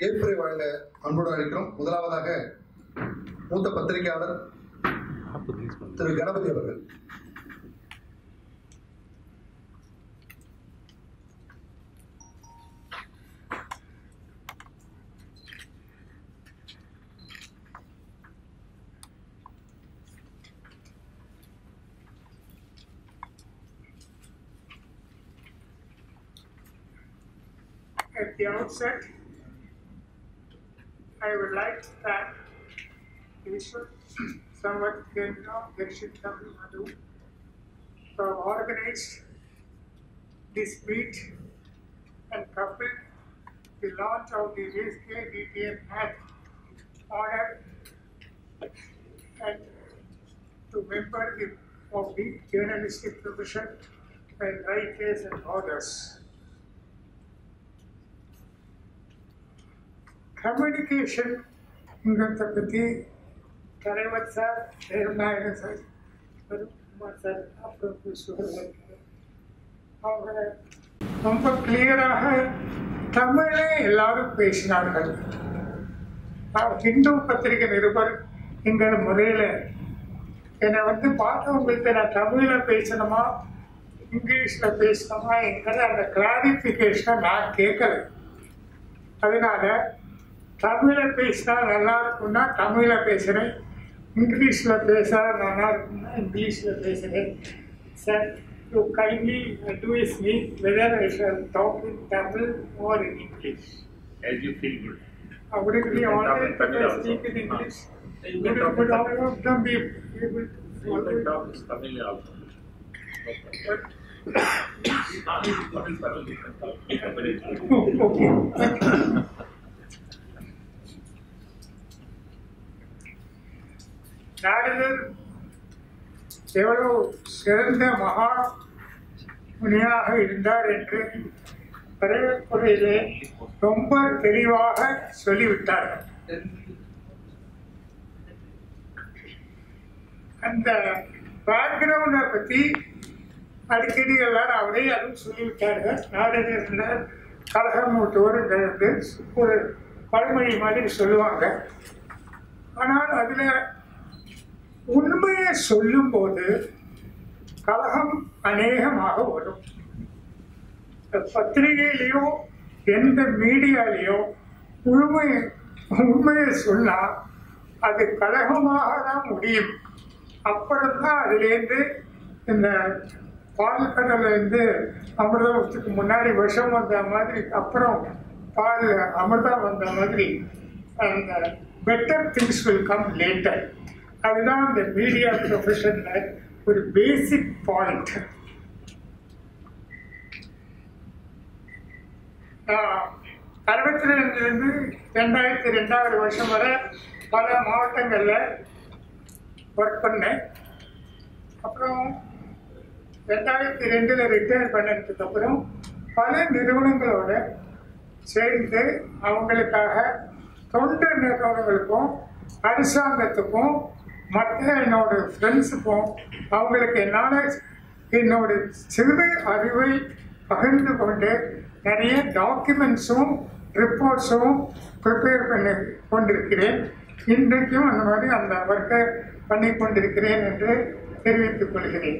ஏற்புரை வழங்க அன்புடன் அழைக்கிறோம் முதலாவதாக மூத்த பத்திரிகையாளர் திரு கணபதி அவர்கள் At the outset, I would like to thank Ishwar Samvat Kendra Dakshit Tamil Nadu for organized this meet and coupled the launch of the SK DTN app honor and to member the, of the journalistic profession and writers and others. கம்யூனிகேஷன்ங்கிறத பற்றி தலைவர் sir Devanayakan sir Kumar sir அப்புறம் பேசுவார்கள் அவங்க ரொம்ப கிளியராக தமிழே எல்லாரும் பேசினார்கள் நான் ஹிந்து பத்திரிகை நிருபர் என்கிற முறையில் என்னை வந்து பார்த்தவங்களுக்கு நான் தமிழில் பேசணுமா இங்கிலீஷில் பேசணுமா என்கிற அந்த கிளாரிஃபிகேஷனை நான் கேட்கல அதனால தமிழில் பேசினா நல்லா இருக்கும்னா தமிழில் பேசுகிறேன் இங்கிலீஷில் பேச நல்லா இருக்கும்னா இங்கிலீஷில் பேசுகிறேன் sir you kindly advise me whether I shall talk in Tamil or in English as you feel good. Would it be You can all talk right in if Tamil I also. speak in English? You Would can talk would in all Tamil. of them be able to You follow can it? talk in Tamil also. But- Tamil, Tamil, you can talk. Oh, okay. Thank you. நாரதர் எவ்வளவு சிறந்த மகா முனியாக இருந்தார் என்று வரவேற்புரையிலே ரொம்ப தெளிவாக சொல்லிவிட்டார்கள் அந்த பேக்ரவுண்டை பற்றி அடிக்கடி எல்லாரும் அவரே அதுவும் சொல்லிவிட்டார்கள் நாடகத்தில் கலகமூட்டோருங்கிறது ஒரு பழமொழி மாதிரி சொல்லுவாங்க ஆனால் அதில் உண்மையை சொல்லும்போது கலகம் அநேகமாக வரும் இந்த பத்திரிகையிலையோ எந்த மீடியாலேயோ உண்மை உண்மையை சொன்னால் அது கலகமாக தான் முடியும் அப்புறம்தான் அதுலேருந்து இந்த பால் கடலேருந்து அமிர்தத்துக்கு முன்னாடி விஷம் வந்த மாதிரி அப்புறம் பால் அமிர்தம் வந்த மாதிரி அந்த better things will come later அதுதான் இந்த மீடியா ப்ரொஃபஷனில் ஒரு பேசிக் பாயிண்ட் அறுபத்தி ரெண்டுலேருந்து ரெண்டாயிரத்தி ரெண்டாவது வருஷம் வரை பல மாவட்டங்களில் ஒர்க் பண்ணேன் அப்புறம் ரெண்டாயிரத்தி ரெண்டில் ரிட்டையர் பண்ணதுக்கு அப்புறம் பல நிறுவனங்களோட சேர்ந்து அவங்களுக்காக தொண்டு நிறுவனங்களுக்கும் அரசாங்கத்துக்கும் மற்ற என்னோட ஃப்ரெண்ட்ஸுக்கும் அவங்களுக்கு என்னால் என்னோட சிறு அறிவை பகிர்ந்து கொண்டு நிறைய டாக்குமெண்ட்ஸும் ரிப்போர்ட்ஸும் ப்ரிப்பேர் பண்ணி கொண்டிருக்கிறேன் இன்றைக்கும் அந்த மாதிரி அந்த ஒர்க்கை பண்ணி கொண்டிருக்கிறேன் என்று தெரிவித்துக் கொள்கிறேன்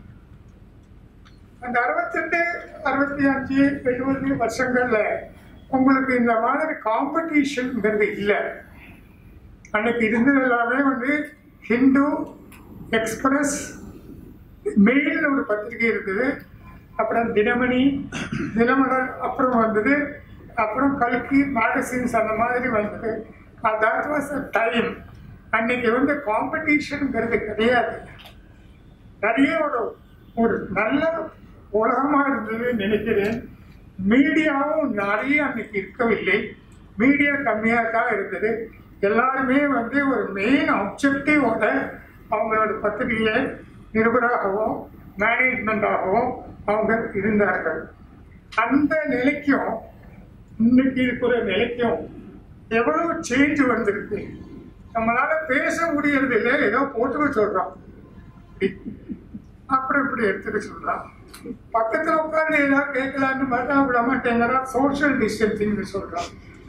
அந்த அறுபத்தெட்டு அறுபத்தி அஞ்சு எழுபது வருஷங்கள்ல உங்களுக்கு இந்த மாதிரி காம்படிஷன்ங்கிறது இல்லை அன்னைக்கு இருந்தது எல்லாமே வந்து ஹிந்து எக்ஸ்பிரஸ் மெயில்னு ஒரு பத்திரிகை இருக்குது அப்புறம் தினமணி தினமலர் அப்புறம் வந்தது அப்புறம் கல்கி மேகசின்ஸ் அந்த மாதிரி வந்தது தட் வாஸ் அ டைம் அன்னைக்கு வந்து காம்படிஷனுங்கிறது கிடையாது நிறைய ஒரு ஒரு நல்ல உலகமாக இருந்தது நினைக்கிறேன் மீடியாவும் நிறைய அன்னைக்கு இருக்கவில்லை மீடியா கம்மியாக தான் இருந்தது எல்லாருமே வந்து ஒரு மெயின் அப்ஜெக்டிவோட அவங்களோட பத்திரிகையை நிருபராகவும் மேனேஜ்மெண்ட்டாகவும் அவங்க இருந்தார்கள் அந்த நிலைக்கும் இன்னைக்கு இருக்கிற நிலைக்கும் எவ்வளவு சேஞ்ச் வந்திருக்கு நம்மளால பேச முடியறது இல்லை ஏதோ போட்டுக்க சொல்றோம் அப்புறம் இப்படி எடுத்துக்க சொல்றான் பக்கத்துல உட்கார்ந்து ஏதாவது கேட்கலான்னு பார்த்தா விட மாட்டேங்கிறான் சோஷியல் டிஸ்டன்சிங் சொல்றான்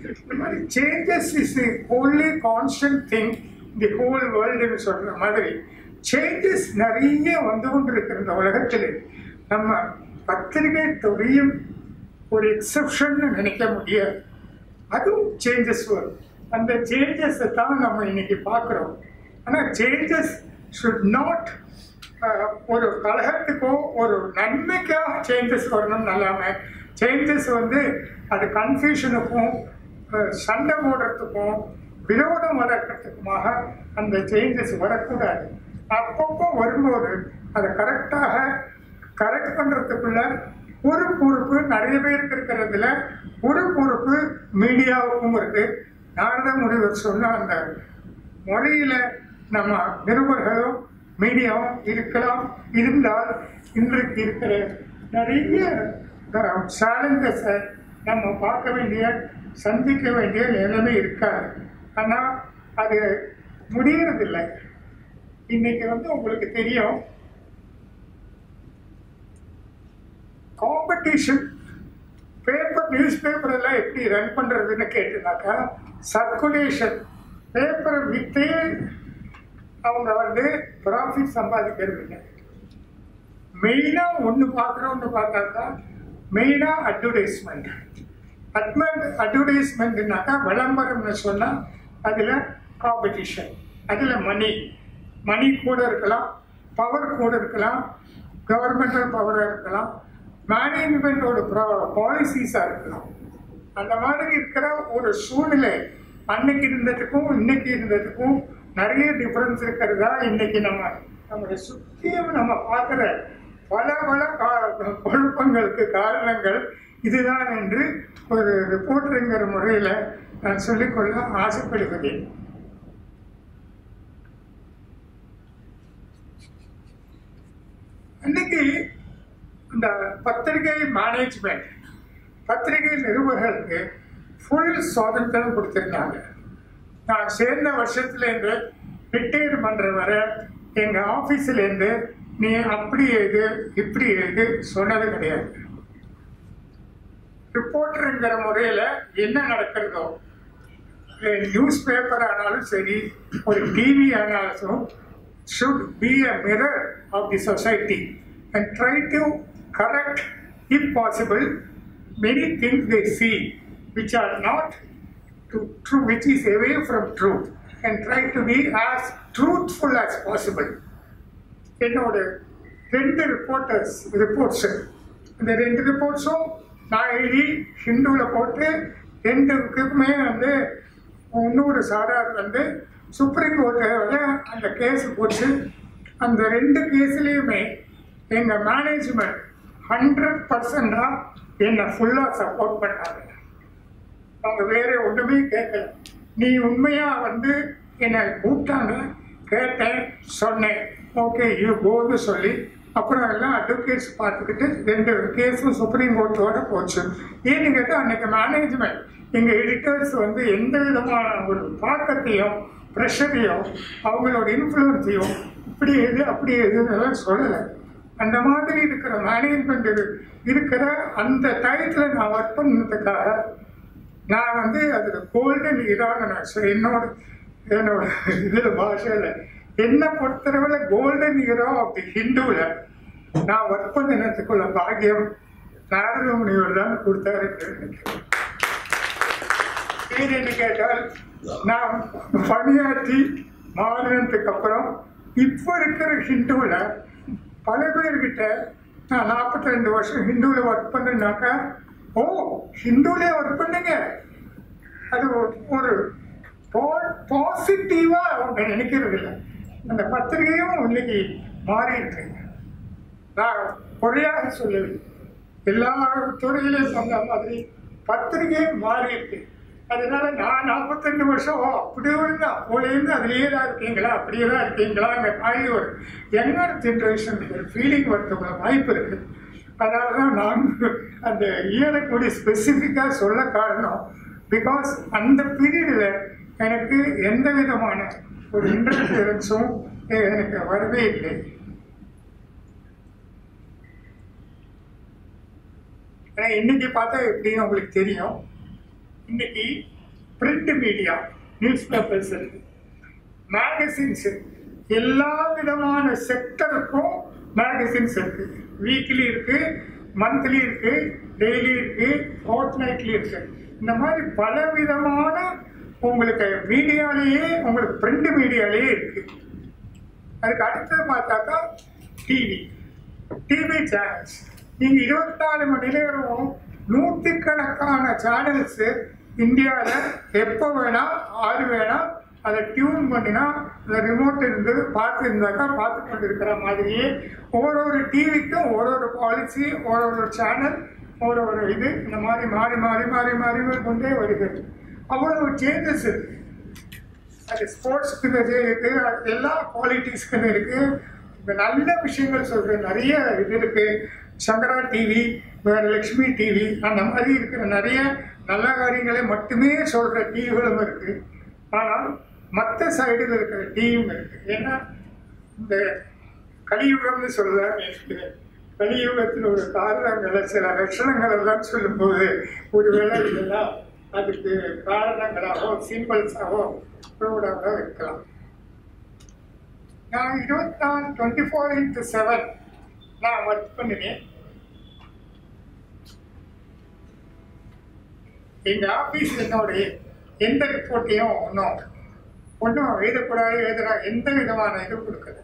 இந்த மாதிரி changes is the only constant thing the whole வேர்ல்டுன்னு சொல்ற மாதிரி சேஞ்சஸ் நிறைய வந்து கொண்டிருக்கிற இந்த உலகத்தில் நம்ம பத்திரிகை துறையும் ஒரு எக்ஸப்ஷன் நினைக்க முடியாது அதுவும் சேஞ்சஸ் வரும் அந்த சேஞ்சஸை தான் நம்ம இன்னைக்கு பார்க்குறோம் ஆனால் சேஞ்சஸ் ஷுட் நாட் ஒரு கழகத்துக்கோ ஒரு நன்மைக்காக சேஞ்சஸ் வரணும் நல்லாம சேஞ்சஸ் வந்து அது கன்ஃபியூஷனுக்கும் சண்டை போடுறதுக்கும் விரோதம் வளர்க்கறதுக்குமாக அந்த சேஞ்சஸ் வரக்கூடாது அப்பப்போ வரும்போது அதை கரெக்டாக கரெக்ட் பண்ணுறதுக்குள்ள ஒரு பொறுப்பு நிறைய பேருக்கு இருக்கிறதுல ஒரு பொறுப்பு மீடியாவுக்கும் இருக்கு நாரத முனிவர் சொன்ன அந்த முறையில் நம்ம நிருபர்களும் மீடியாவும் இருக்கலாம் இருந்தால் இன்றைக்கு இருக்கிற நிறைய சேலஞ்சஸை நம்ம பார்க்க வேண்டிய சந்திக்க வேண்டிய நிலைமை இருக்காது ஆனால் அது முடியறதில்லை இன்னைக்கு வந்து உங்களுக்கு தெரியும் காம்படிஷன் பேப்பர் நியூஸ் பேப்பர் எல்லாம் எப்படி ரன் பண்றதுன்னு கேட்டுனாக்கா சர்க்குலேஷன் பேப்பரை விற்றே அவங்க வந்து ப்ராஃபிட் சம்பாதிக்கிறது இல்லை மெயினாக ஒன்று பார்க்குறோன்னு பார்த்தாக்கா மெயினாக அட்வர்டைஸ்மெண்ட் அட்மெண்ட் அட்வர்டைஸ்மெண்ட்னாக்கா விளம்பரம்னு சொன்னால் அதில் காம்படிஷன் அதில் மணி மணி கூட இருக்கலாம் பவர் கூட இருக்கலாம் கவர்மெண்டல் பவராக இருக்கலாம் மேனேஜ்மெண்ட்டோட பாலிசிஸாக இருக்கலாம் அந்த மாதிரி இருக்கிற ஒரு சூழ்நிலை அன்னைக்கு இருந்ததுக்கும் இன்னைக்கு இருந்ததுக்கும் நிறைய டிஃபரன்ஸ் இருக்கிறதா இன்னைக்கு நம்ம நம்மளை சுற்றியும் நம்ம பார்க்குற பல பல கா- குழப்பங்களுக்கு காரணங்கள் இதுதான் என்று ஒரு ரிப்போர்ட்டருங்கிற முறையில் நான் சொல்லிக்கொள்ள ஆசைப்படுகிறேன் அன்னைக்கு இந்த பத்திரிகை மேனேஜ்மெண்ட் பத்திரிகை நிருபர்களுக்கு ஃபுல் சுதந்திரம் கொடுத்துருந்தாங்க நான் சேர்ந்த வருஷத்துலேருந்து ரிட்டையர் பண்ணுற வரை எங்கள் ஆஃபீஸ்லேருந்து நீ அப்படி எழுது இப்படி எழுது சொன்னது கிடையாது ரிப்போர்ட்டருங்கிற முறையில் என்ன நடக்கிறதோ நியூஸ் பேப்பர் ஆனாலும் சரி ஒரு டிவி ஆனாலும் should be a mirror of the society and try to correct, if possible, many things they see which are not to true, which is away from truth, and try to be as truthful as possible. என்னோட ரெண்டு reporters reports இந்த ரெண்டு ரிப்போர்ட்ஸும் நான் எழுதி ஹிந்துவில் போட்டு ரெண்டுக்குமே வந்து இன்னொரு சாரார் வந்து சுப்ரீம் கோர்ட்டில் அந்த கேஸ் போச்சு அந்த ரெண்டு கேஸ்லேயுமே எங்கள் மேனேஜ்மெண்ட் ஹண்ட்ரட் பர்சண்டாக என்னை ஃபுல்லாக சப்போர்ட் பண்ணாங்க அவங்க வேற ஒன்றுமே கேட்கல நீ உண்மையா வந்து என்னை கூப்பிட்டாங்க கேட்டேன் சொன்னேன் ஓகே யூ கோன்னு சொல்லி அப்புறம் எல்லாம் அட்வொகேட்ஸ் பார்த்துக்கிட்டு ரெண்டு கேஸும் சுப்ரீம் கோர்ட்டோட போச்சு ஏன்னு கேட்டால் அன்னைக்கு மேனேஜ்மெண்ட் எங்கள் எடிட்டர்ஸ் வந்து எந்த விதமான ஒரு தாக்கத்தையும் ப்ரெஷரையும் அவங்களோட இன்ஃப்ளூயன்ஸையும் இப்படி எது அப்படி எதுன்னு சொல்லலை அந்த மாதிரி இருக்கிற மேனேஜ்மெண்ட் இருக்கிற அந்த டயத்தில் நான் ஒர்க் பண்ணதுக்காக நான் வந்து அதில் கோல்டன் இரான நான் சொ- என்னோட என்னோட இதில் பாஷையில் என்னை பொறுத்தளவில் கோல்டன் ஹீரோ அப்படி ஹிந்துவில் நான் ஒர்க் பண்ணினதுக்குள்ள பாக்கியம் நாரத முனிவர் தான் கொடுத்தாரு நினைக்கிறேன் ஏன்னு கேட்டால் நான் பணியாற்றி மாறினதுக்கு அப்புறம் இப்போ இருக்கிற ஹிந்துவில் பல பேர்கிட்ட நான் 42 ரெண்டு வருஷம் ஹிந்துவில் ஒர்க் பண்ணேன்னாக்கா ஓ ஹிந்துவிலே ஒர்க் பண்ணுங்க அது ஒரு- ஒரு பாசிட்டிவாக அவங்க நினைக்கிறது இல்லை அந்த பத்திரிகையும் இன்னைக்கு மாறி இருக்கு நான் குறையாக சொல்லவில்லை எல்லா துறையிலையும் சொன்ன மாதிரி பத்திரிகையும் மாறி இருக்கு அதனால நான் 42 வருஷம் ஓ, அப்படியே இருந்தா அப்போலேருந்து அதுலேயே தான் இருக்கீங்களா அப்படியே தான் இருக்கீங்களாங்க மாதிரி ஒரு யங்கர் ஜென்ரேஷன் ஃபீலிங் வரதுக்குள்ள வாய்ப்பு இருக்கு அதனால தான் நான் அந்த இயரை கூடி ஸ்பெசிஃபிக்காக சொல்ல காரணம் பிகாஸ் அந்த பீரியடில் எனக்கு எந்த விதமான ஒரு இன்டர்ஃபியரன்ஸும் எனக்கு வரவே இல்லை ஆனா இன்னைக்கு பார்த்தா எப்படின்னு உங்களுக்கு தெரியும் இன்னைக்கு பிரிண்ட் மீடியா நியூஸ் பேப்பர்ஸ் இருக்கு மேகசின்ஸ் எல்லா விதமான செக்டருக்கும் மேகசின்ஸ் இருக்கு வீக்லி இருக்கு மந்த்லி இருக்கு டெய்லி இருக்கு ஃபோர்ட் நைட்லி இருக்கு இந்த மாதிரி பல விதமான உங்களுக்கு மீடியாலேயே உங்களுக்கு பிரிண்ட் மீடியாலேயே இருக்கு அதுக்கு அடுத்தது பார்த்தாக்கா டிவி டிவி சேனல்ஸ் நீங்க இருபத்தாலு மணி நேரம் நூற்றுக்கணக்கான சேனல்ஸ் இந்தியாவில் எப்போ வேணா ஆறு வேணா அதை டியூன் பண்ணினா இந்த ரிமோட் இருந்து பார்த்து இருந்தாக்கா பார்த்து கொண்டு இருக்கிற மாதிரியே ஒரு ஒரு டிவிக்கும் ஒரு ஒரு பாலிசி ஒரு ஒரு சேனல் ஒரு ஒரு இது இந்த மாதிரி மாறி மாறி மாறி மாறி கொண்டே வருகிறது அவ்வளவு சேஞ்சஸ் இருக்கு அது ஸ்போர்ட்ஸ்க்கு இது இருக்கு அது எல்லா குவாலிட்டிஸ்க்கும் இருக்கு இந்த நல்ல விஷயங்கள் சொல்ற நிறைய இது இருக்கு சங்கரா டிவி வேற லக்ஷ்மி டிவி அந்த மாதிரி இருக்கிற நிறைய நல்ல காரியங்களை மட்டுமே சொல்ற டிவிகளும் இருக்கு ஆனால் மற்ற சைடில் இருக்கிற டிவியும் இருக்கு ஏன்னா இந்த கலியுகம்னு சொல்ல நினைக்கிறேன் கலியுகத்தில் ஒரு காரணங்களை சில லட்சணங்கள் எல்லாம் சொல்லும்போது ஒருவேளை இதெல்லாம் அதுக்கு காரணங்களாகவோ சிம்பிள்ஸாகவோ ப்ரௌடாக இருக்கலாம் நான் இருபத்தாறு டுவெண்ட்டி ஃபோர் இன்ட்டு செவன் நான் ஒர்க் பண்ணினேன் எங்கள் ஆஃபீஸ் என்னுடைய எந்த ரிப்போர்ட்டையும் ஒன்றும் ஒன்றும் எழுதக்கூடாது எழுதுனா எந்த விதமான இது கொடுக்குது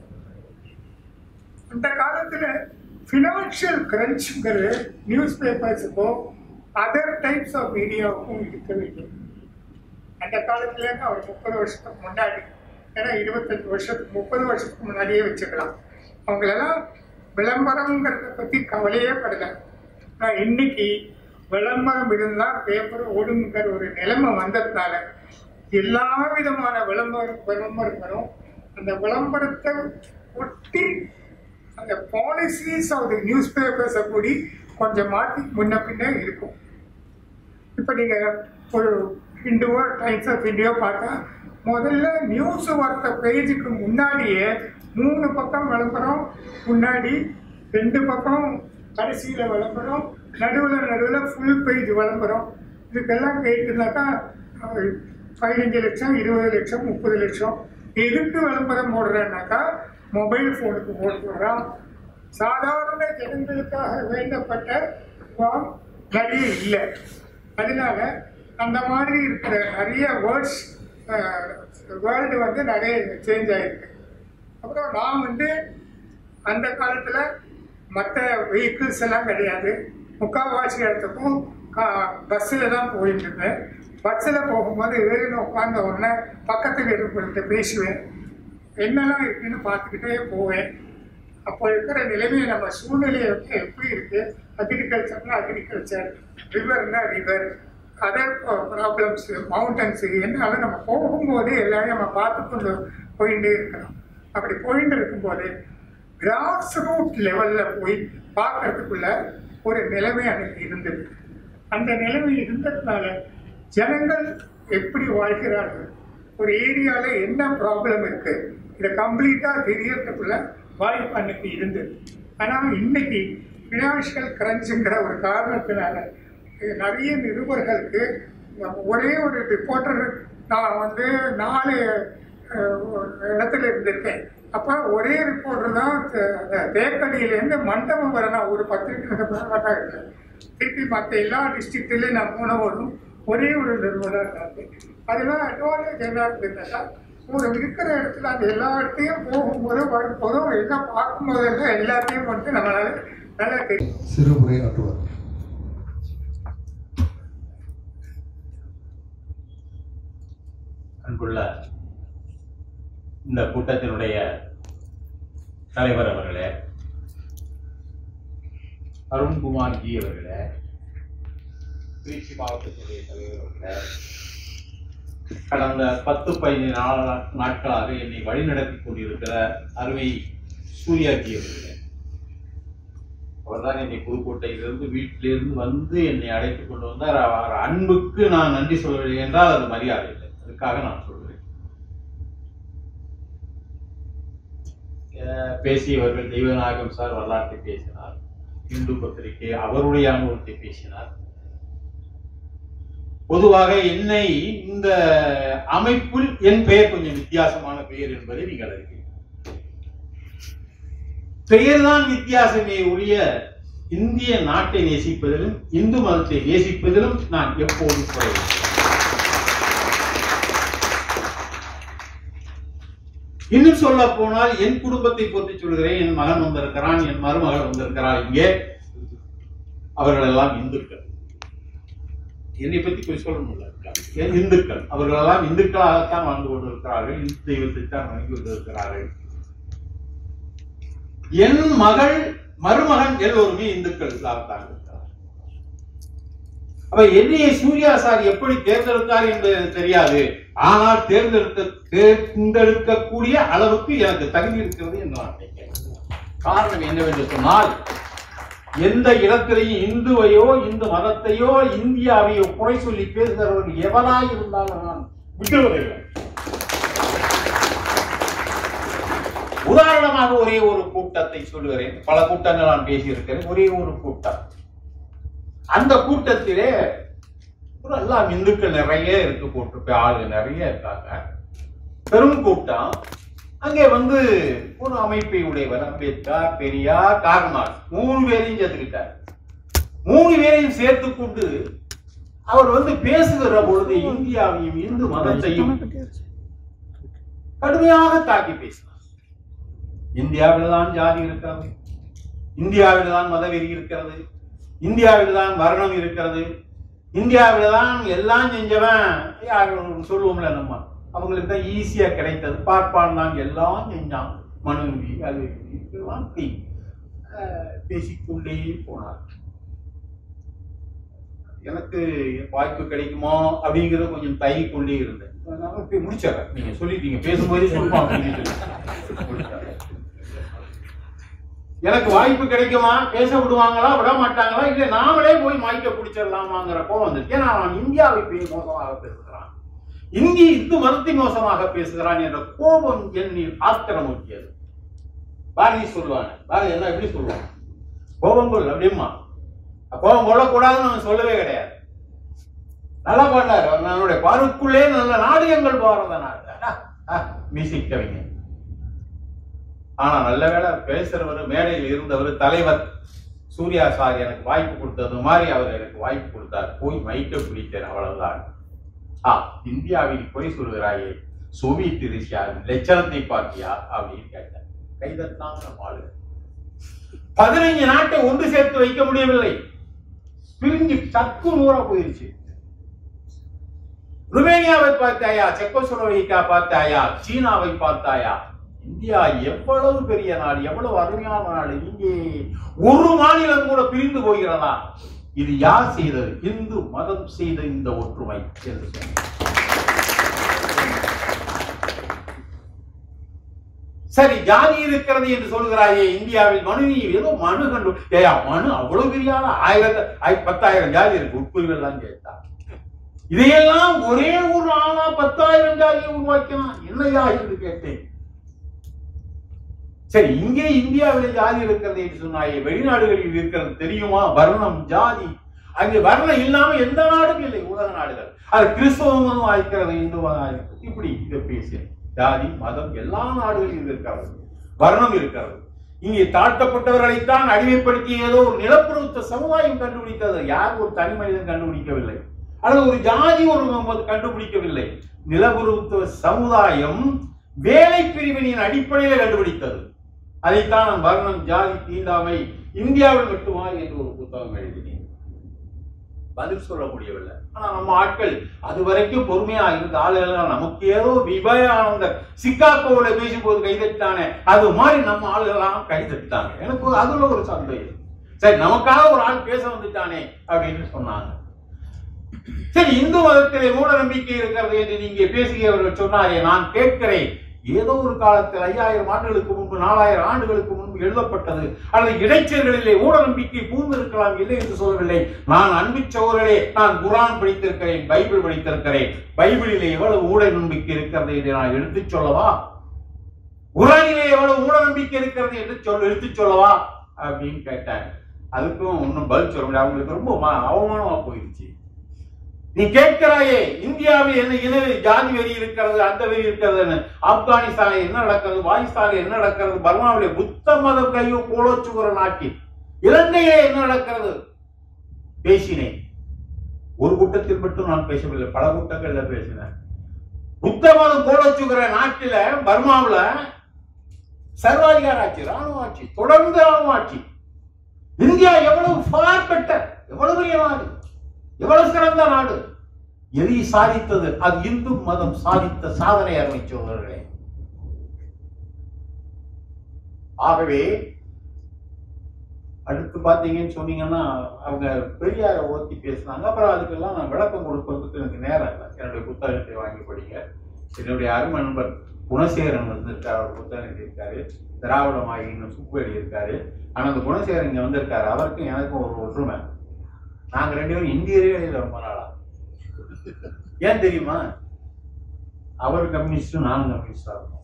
அந்த காலத்தில் ஃபினான்ஷியல் கிரன்ச்சுங்கிறது நியூஸ் பேப்பர்ஸுக்கோ அதர் டைப்ஸ் ஆஃப் மீடியாவுக்கும் இருக்க வேண்டும் அந்த காலத்துலேருந்து அவர் முப்பது வருஷத்துக்கு முன்னாடி ஏன்னா இருபத்தஞ்சு வருஷத்துக்கு முப்பது வருஷத்துக்கு முன்னாடியே வச்சுக்கலாம் அவங்களெல்லாம் விளம்பரங்கிறத பற்றி கவலையே படல ஆனால் இன்னைக்கு விளம்பரம் இருந்தால் பேப்பர் ஓடுங்கிற ஒரு நிலைமை வந்ததுனால எல்லா விதமான விளம்பரம் விளம்பரங்களும் அந்த விளம்பரத்தை ஒட்டி அந்த பாலிசிஸ் ஆஃப் தி நியூஸ் பேப்பர்ஸை கூடி கொஞ்சம் மாற்றி முன்ன பின்ன இருக்கும் இப்போ நீங்கள் ஒரு ஹிந்துவோ டைம்ஸ் ஆஃப் இந்தியா பார்த்தா முதல்ல நியூஸ் வார்த்த பேஜுக்கு முன்னாடியே மூணு பக்கம் விளம்பரம் முன்னாடி ரெண்டு பக்கம் கடைசியில் விளம்பரம் நடுவில் நடுவில் ஃபுல் பேஜ் விளம்பரம் இதுக்கெல்லாம் கேட்டுனாக்கா அஹ், பதினஞ்சு லட்சம் இருபது லட்சம் முப்பது லட்சம் எதுக்கு விளம்பரம் போடுறேன்னாக்கா மொபைல் ஃபோனுக்கு போடுறான் சாதாரண ஜனங்களுக்காக வேண்டப்பட்ட ஃபார்ம் நிறைய இல்லை அதனால அந்த மாதிரி இருக்கிற நிறைய வேர்ட்ஸ் வேர்ல்டு வந்து நிறைய சேஞ்ச் ஆயிருக்கு அப்புறம் நான் வந்து அந்த காலத்தில் மற்ற வெஹிக்கிள்ஸ் எல்லாம் கிடையாது முக்கால்வாசி இடத்துக்கும் பஸ்ஸில் தான் போயிட்டு இருந்தேன் பஸ்ஸில் போகும்போது ஏறின உட்கார்ந்த உடனே பக்கத்தில் இருக்கிறவங்கள்ட்ட பேசுவேன் என்னெல்லாம் இருக்குன்னு பார்த்துக்கிட்டே போவேன் அப்போ இருக்கிற நிலைமையை நம்ம சூழ்நிலையை வந்து எப்படி இருக்கு அக்ரிகல்ச்சர்னா அக்ரிகல்ச்சர் ரிவர்னா ரிவர் அதர் ப்ராப்ளம்ஸ் மவுண்டன்ஸ் என்னாலும் நம்ம போகும்போது எல்லாரையும் நம்ம பார்த்து கொண்டு போயிட்டே இருக்கணும் அப்படி போயிட்டு இருக்கும்போது கிராஸ் ரூட் லெவலில் போய் பார்க்கறதுக்குள்ள ஒரு நிலைமை அன்னைக்கு இருந்தது அந்த நிலைமை இருந்ததுனால ஜனங்கள் எப்படி வாழ்கிறார்கள் ஒரு ஏரியாவில் என்ன ப்ராப்ளம் இருக்கு இதை கம்ப்ளீட்டாக தெரியறதுக்குள்ள வாய்ப்பு அன்னைக்கு இருந்தது ஆனால் இன்னைக்கு ஃபினான்ஷியல் கிரன்ச்சுங்கிற ஒரு காரணத்தினால இது நிறைய நிருபர்களுக்கு நம்ம ஒரே ஒரு ரிப்போர்ட்டர் நான் வந்து நாலு அஹ், இடத்துல இருந்திருக்கேன் அப்போ ஒரே ரிப்போர்ட்டர் தான் தே- தேக்கடியிலேருந்து மண்டபம் வர நான் ஒரு பத்திரிக்கை தான் இருக்கேன் திருப்பி மற்ற எல்லா டிஸ்ட்ரிக்ட்லேயும் நான் போனவரும் ஒரே ஒரு நிறுவனம் இருக்காங்க அதெல்லாம் அட்வான்டேஜ் என்ன இருந்ததுன்னா ஒரு இருக்கிற இடத்துல அந்த எல்லா இடத்தையும் போகும்போது வரும்போதும் எல்லாம் பார்க்கும்போதெல்லாம் எல்லாத்தையும் வந்து நம்மளால நல்லா தெரியும் சிறு உரை ஆற்றுவார் அன்புள்ள இந்த கூட்டத்தினுடைய தலைவர் அவர்களே அருண்குமார் ஜி அவர்களே திருச்சி மாவட்டத்தினுடைய தலைவர் அவர்களே கடந்த பத்து பதினைந்து நாள் நாட்களாக என்னை வழிநடத்தி கொண்டிருக்கிற அருமை சூர்யாஜி அவர்களே அவர்தான் என்னை புதுக்கோட்டையிலிருந்து வீட்டிலிருந்து வந்து என்னை அழைத்துக் கொண்டு வந்தார் அவர் அன்புக்கு நான் நன்றி சொல்லவில்லை என்றால் அது மரியாதை இல்லை அதுக்காக நான் சொல்கிறேன் அஹ் பேசியவர்கள் தெய்வநாயகம் சார் வரலாற்றை பேசினார் இந்து பத்திரிகை அவருடைய அனுபவத்தை பேசினார் பொதுவாக என்னை இந்த அமைப்பில் என் பெயர் கொஞ்சம் வித்தியாசமான பெயர் என்பதை நீங்கள் அறிவீர்கள் பெயர்தான் வித்தியாசமே ஒழிய இந்திய நாட்டை நேசிப்பதிலும் இந்து மதத்தை நேசிப்பதிலும் நான் எப்போதும் குறைவு இன்னும் சொல்ல போனால் என் குடும்பத்தை பற்றி சொல்கிறேன் என் மகன் வந்திருக்கிறான் என் மருமகள் வந்திருக்கிறாள் இங்கே அவர்கள் எல்லாம் இந்துக்கள் என்னை பத்தி கொஞ்சம் சொல்லணும்ல என் இந்துக்கள் அவர்கள் எல்லாம் இந்துக்களாகத்தான் வாழ்ந்து கொண்டிருக்கிறார்கள் இந்து தெய்வத்தை தான் வணங்கி கொண்டிருக்கிறார்கள் என் மகள் மருமகன் எல்லோருமே இந்துக்களாகத்தான் இருக்கிறார் அப்ப என்னைய சூர்யா சார் எப்படி தேர்ந்தெடுத்தார் என்பது எனக்கு தெரியாது ஆனால் தேர்ந்தெடுத்த தேர்ந்தெடுக்கக்கூடிய அளவுக்கு எனக்கு தகுதி இருக்கிறது என்று நான் நினைக்கிறேன் காரணம் என்னவென்று சொன்னால் எந்த இடத்திலையும் இந்துவையோ இந்து மதத்தையோ இந்தியாவையோ குறை சொல்லி பேசுகிறவர்கள் எவராய் இருந்தாலும் நான் விடுவதில்லை உதாரணமாக ஒரே ஒரு கூட்டத்தை சொல்லுகிறேன் பல கூட்டங்கள் நான் பேசியிருக்கிறேன் ஒரே ஒரு கூட்டம் அந்த கூட்டத்திலே ஒரு எல்லாம் இந்துக்கள் நிறைய இருக்கு போட்டு ஆளு நிறைய இருக்காங்க பெரும் கூட்டம் அங்கே வந்து ஒரு அமைப்பை உடையவர் அம்பேத்கர் பெரியார் கார்மார் மூணு பேரையும் சேர்த்துக்கிட்டார் மூணு பேரையும் சேர்த்து கொண்டு அவர் வந்து பேசுகிற பொழுது இந்தியாவையும் இந்து மதத்தையும் கடுமையாக தாக்கி பேசினார் இந்தியாவில் தான் ஜாதி இருக்கிறது இந்தியாவில் தான் மதவெறி இருக்கிறது இந்தியாவில் தான் வர்ணம் இருக்கிறது இந்தியாவில் தான் எல்லாம் செஞ்சவன் யார் சொல்லுவோம்ல நம்ம அவங்களுக்கு தான் ஈஸியா கிடைத்தது பார்ப்பான் தான் எல்லாம் செஞ்சான் மனுவி அது இதெல்லாம் தீ அஹ் பேசிக்கொண்டே போனார் எனக்கு வாய்ப்பு கிடைக்குமோ அப்படிங்கறது கொஞ்சம் தயங்கி கொண்டே இருந்தேன் நான் போய் முடிச்சிடறேன் நீங்க சொல்லிட்டீங்க பேசும்போதே சொல்லுவாங்க அப்படின்னு சொல்லி. முடிச்சிடுறேன். எனக்கு வாய்ப்பு கிடைக்குமா பேச விடுவாங்களா விட மாட்டாங்களா இல்ல நாமளே போய் மைக்க பிடிச்சிடலாமாங்கிற கோவம் வந்துச்சு ஏன்னா அவன் இந்தியாவை போய் மோசமாக பேசுகிறான் இந்தி இந்து மதத்தை மோசமாக பேசுகிறான் என்ற கோபம் என்னில் ஆத்திரம் ஊட்டியது பாரதி சொல்லுவாங்க பாரதி என்ன எப்படி சொல்லுவான் கோபம் கொள் அப்படியுமா கோபம் கொள்ளக்கூடாதுன்னு அவன் சொல்லவே கிடையாது நல்லா பாடினார் அவனுடைய பார்வைக்குள்ளே நல்ல நாடகங்கள் பாரத நாடு மியூசிக் கவிஞர் ஆனா நல்ல வேளை பேசுறவர் மேடையில் இருந்தவர் தலைவர் சூர்யா சார் எனக்கு வாய்ப்பு கொடுத்தது மாதிரி அவர் எனக்கு வாய்ப்பு கொடுத்தார் போய் மைக்க பிடித்தேன் அவ்வளவுதான் ஆ இந்தியாவில் பொய் சொல்கிறாயே சோவியத் ரஷ்யா லட்சணத்தை பார்த்தியா அப்படின்னு கேட்டேன் கைதட்டாங்க ஆளு பதினைஞ்சு நாட்டை ஒன்று சேர்த்து வைக்க முடியவில்லை பிரிஞ்சு சக்கு நூறா போயிருச்சு ருமேனியாவை பார்த்தாயா செக்கோஸ்லோவேக்கியா பார்த்தாயா சீனாவை பார்த்தாயா இந்தியா எவ்வளவு பெரிய நாடு எவ்வளவு அருமையான நாடு இங்கே ஒரு மாநிலம் கூட பிரிந்து போகிறதா இது யார் செய்தது இந்து மதம் செய்த இந்த ஒற்றுமை என்று சொன்னார் சரி ஜாதி இருக்கிறது என்று சொல்கிறாயே இந்தியாவில் மனு நீ ஏதோ மனு கண்டு ஏயா மனு அவ்வளவு பெரிய ஆளா? ஆயிரத்து ஆய்- பத்தாயிரம் ஜாதி இருக்கு உட்பிரிவுகள் தான் கேட்டா இதையெல்லாம் ஒரே ஒரு ஆளா பத்தாயிரம் ஜாதியை உருவாக்கினான் என்னையா என்று கேட்டேன் சரி இங்கே இந்தியாவில் ஜாதி இருக்கிறது என்று சொன்னாயே வெளிநாடுகளில் இருக்கிறது தெரியுமா வர்ணம் ஜாதி அங்கே வர்ணம் இல்லாம எந்த நாடும் இல்லை உலக நாடுகள் அது கிறிஸ்தவமும் ஆய்க்கிறது இந்துவம் ஆய்க்கிறது இப்படி இதை பேசி ஜாதி மதம் எல்லா நாடுகளிலும் இருக்கிறது வர்ணம் இருக்கிறது இங்கே தாழ்த்தப்பட்டவர்களைத்தான் அடிமைப்படுத்தி ஏதோ ஒரு நிலப்புறத்த சமுதாயம் கண்டுபிடித்தது யார் ஒரு தனி மனிதன் கண்டுபிடிக்கவில்லை அல்லது ஒரு ஜாதி ஒரு ம- கண்டுபிடிக்கவில்லை நிலப்புறத்துவ சமுதாயம் வேலை பிரிவினையின் அடிப்படையில் கண்டுபிடித்தது அதைத்தான் நான் வர்ணம் ஜாதி தீண்டாமை இந்தியாவில் மட்டுமா என்று ஒரு புத்தகம் எழுதினேன் பதில் சொல்ல முடியவில்லை ஆனா நம்ம ஆட்கள் அது வரைக்கும் பொறுமையா இருந்த ஆளுகள் நமக்கு ஏதோ விபயானந்த சிக்காகோவில பேசும்போது கைதட்டானே அது மாதிரி நம்ம ஆளுகள்லாம் கைதட்டாங்க எனக்கு அதுல ஒரு சந்தேகம் சரி நமக்காக ஒரு ஆள் பேச வந்துட்டானே அப்படின்னு சொன்னாங்க சரி இந்து மதத்திலே மூட நம்பிக்கை இருக்கிறது என்று நீங்க பேசுகிறவர்கள் சொன்னாரே நான் கேட்கிறேன் ஏதோ ஒரு காலத்தில் ஐயாயிரம் ஆண்டுகளுக்கு முன்பு நாலாயிரம் ஆண்டுகளுக்கு முன்பு எழுதப்பட்டது அல்லது இடைச்சல்களிலே ஊட நம்பிக்கை பூந்திருக்கலாம் இல்லை என்று சொல்லவில்லை நான் அன்பு சோழர்களே நான் குரான் படித்திருக்கிறேன் பைபிள் படித்திருக்கிறேன் பைபிளிலே எவ்வளவு ஊட நம்பிக்கை இருக்கிறது என்று நான் எடுத்துச் சொல்லவா குரானிலே எவ்வளவு ஊட நம்பிக்கை இருக்கிறது என்று சொல் எடுத்துச் சொல்லவா அப்படின்னு கேட்டாங்க அதுக்கும் ஒன்றும் பதில் சொல்ல முடியாது அவங்களுக்கு ரொம்ப ம- அவமானமா போயிடுச்சு நீ கேட்கிறாயே இந்தியாவில் என்ன இன ஜாதி வெறி இருக்கிறது அந்த வெறி இருக்கிறதுன்னு ஆப்கானிஸ்தானில் என்ன நடக்கிறது பாகிஸ்தானில் என்ன நடக்கிறது பர்மாவிலே புத்த மத கையோ கோலோச்சுகிற நாட்டில் இலங்கையிலே என்ன நடக்கிறது பேசினேன் ஒரு கூட்டத்தில் மட்டும் நான் பேசவில்லை பல கூட்டங்கள்ல பேசினேன் புத்த மதம் கோலோச்சுகிற நாட்டில பர்மாவுல சர்வாதிகார ஆட்சி ராணுவ ஆட்சி தொடர்ந்து ராணுவ ஆட்சி இந்தியா எவ்வளவு ஃபார் பெட்டர் எவ்வளவு பெரிய நாடு எவ்வளவு சிறந்த நாடு எதை சாதித்தது அது இந்து மதம் சாதித்த சாதனை அருமை சோதரர்களே ஆகவே அடுத்து பாத்தீங்கன்னு சொன்னீங்கன்னா அவங்க பெரியார ஓத்தி பேசினாங்க அப்புறம் அதுக்கெல்லாம் நான் விளக்கம் கொடுப்பதற்கு எனக்கு நேரம் இல்லை என்னுடைய புத்தகத்தை வாங்கி படிங்க என்னுடைய அருமை நண்பர் குணசேகரன் வந்திருக்காரு அவர் புத்தகம் எழுதியிருக்காரு திராவிட மாயின்னு சுப்பு எழுதியிருக்காரு ஆனா அந்த குணசேகரன் இங்க வந்திருக்காரு அவருக்கும் எனக்கும் ஒரு ஒற்றுமை நாங்க ரெண்டு பேரும் இந்தியரே எழுத ரொம்ப நாளா ஏன் தெரியுமா அவர் கம்யூனிஸ்டும் நானும் கம்யூனிஸ்டா இருக்கோம்